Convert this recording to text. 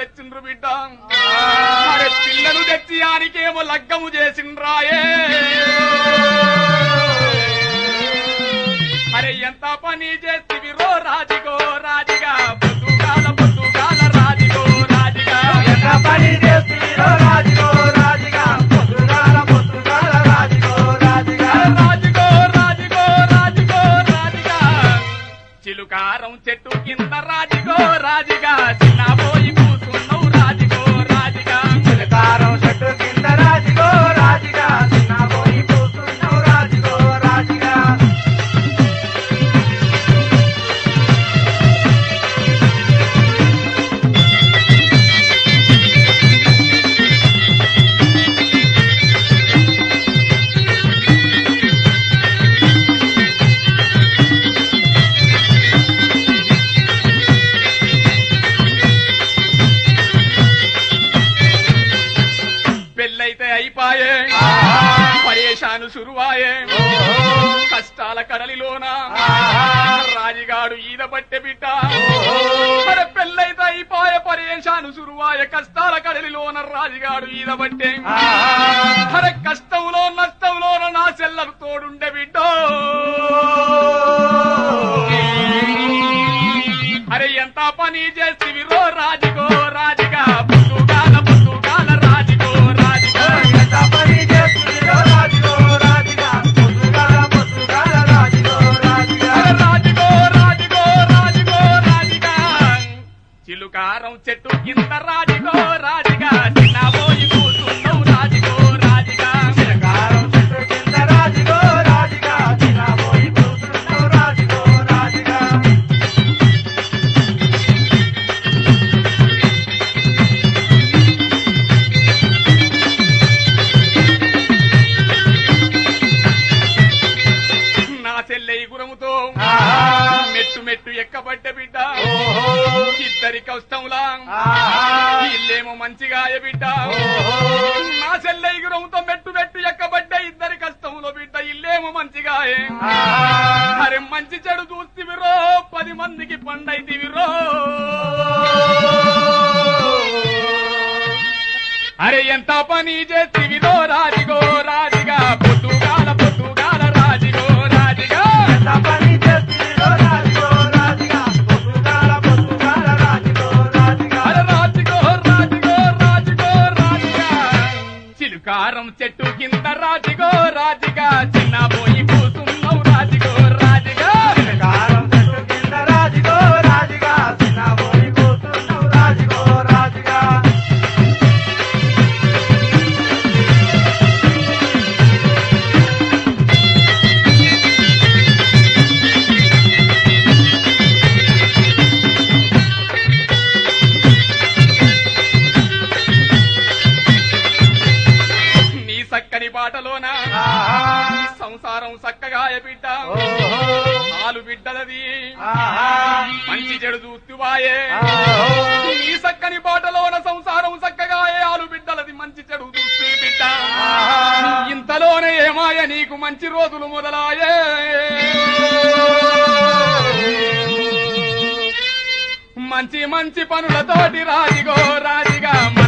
తెచ్చిండ్రు బిడ్డ అరే పిల్లలు తెచ్చి ఆనికేమో లగ్గము చేసిండ్రాయే అరే ఎంత పని చేస్తివి రో రాజిగో రాజిగా పొద్దుగాల పొద్దుగాల రాజిగో రాజిగా ఎంత పని చేసిరో రాజుగో రాజుగా పొద్దుగాల పొద్దుగాల రాజుగో రాజుగా రాజుగో రాజుగో రాజుగో రాజుగా చిలుకారం చెట్టు కింద రాజుగో రాజుగా చిన్నబోయి కూసున్నావు రాజుగో రాజుగా చిలకారం చెట్టు కింద రాజుగో రాజుగా చిన్నబోయి కూర్చున్నావు రాజుగో రాజుగా పెళ్ళైతే అయిపాయే పరేషాను సురువాయే కష్టాల కడలిలోన రాజుగాడు ఈద పట్టె బిడ్డ మరి పెళ్ళైతే అయిపాయే పరేషాను సురువాయే కష్టాల కడలిలోన రాజుగాడు ఈద పట్టే అరే కష్టంలో నష్టంలోన నా చెల్లరు తోడుండే బిడ్డ అరే ఎంత పని చేసి రో రాజుగో రాజుగా పొద్దుగాల పొద్దుగాల రాజుగో రాజుగా ఎంత పని చేసిరో రాజుగో రాజుగా పొద్దుగాల పొద్దుగాల రాజుగో రాజుగా అరే రాజుగో రాజుగో రాజుగో రాజుగా చిలుకారం చెట్టు కింద రాజుగో రాజుగా చిన్నబోయి కూర్చున్నావు రాజుగో రాజుగా చిలకారం చెట్టు కింద రాజుగో రాజుగా చిన్నబోయి కూర్చున్నావు రాజుగో రాజుగా నా చెల్లె గురముతో మెట్టు మెట్టు ఎక్కబడ్డ బిడ్డ ఇద్దరి కష్టంలా ఇల్లేమో మంచిగా బిడ్డ నా చెల్లె గురముతో మెట్టు మెట్టు ఎక్కబడ్డ ఇద్దరి కష్టంలో బిడ్డ ఇల్లేమో మంచిగా అరే మంచి చెడు చూస్తివిరో పది మందికి పండైతివిరో అరే ఎంత పని చేస్తివిరో రాజిగో రాజిగా పొద్దుగాల పొద్దుగాల రాజిగో రాజిగా ఎంత పని చేసిరో రాజుగో రాజుగా పొద్దుగాల పొద్దుగాల రాజుగో రాజుగా అరే రాజిగో రాజిగో రాజిగో రాజిగా చిలుకారం చెట్టు కింద రాజిగో రాజిగా చిన్న పోయి కూసున్నావు రాజిగో రాజిగా చిలకారం చెట్టు కింద రాజుగో రాజుగా చిన్నబోయి కూర్చున్నావు రాజుగో రాజుగా నీ సక్కని బాటలోన నీ సంసారం సక్కగా బిడ్డ నాలు బిడ్డలది మంచి చెడు చూస్తువాయే నీ సక్కని బాటలోన సంసారం సక్కగా ఆలు బిడ్డలది మంచి చెడు చూస్తూ బిడ్డ ఇంతలోనే ఏమాయ నీకు మంచి రోజులు మొదలాయే మంచి మంచి పనులతోటి రాజిగో రాజిగా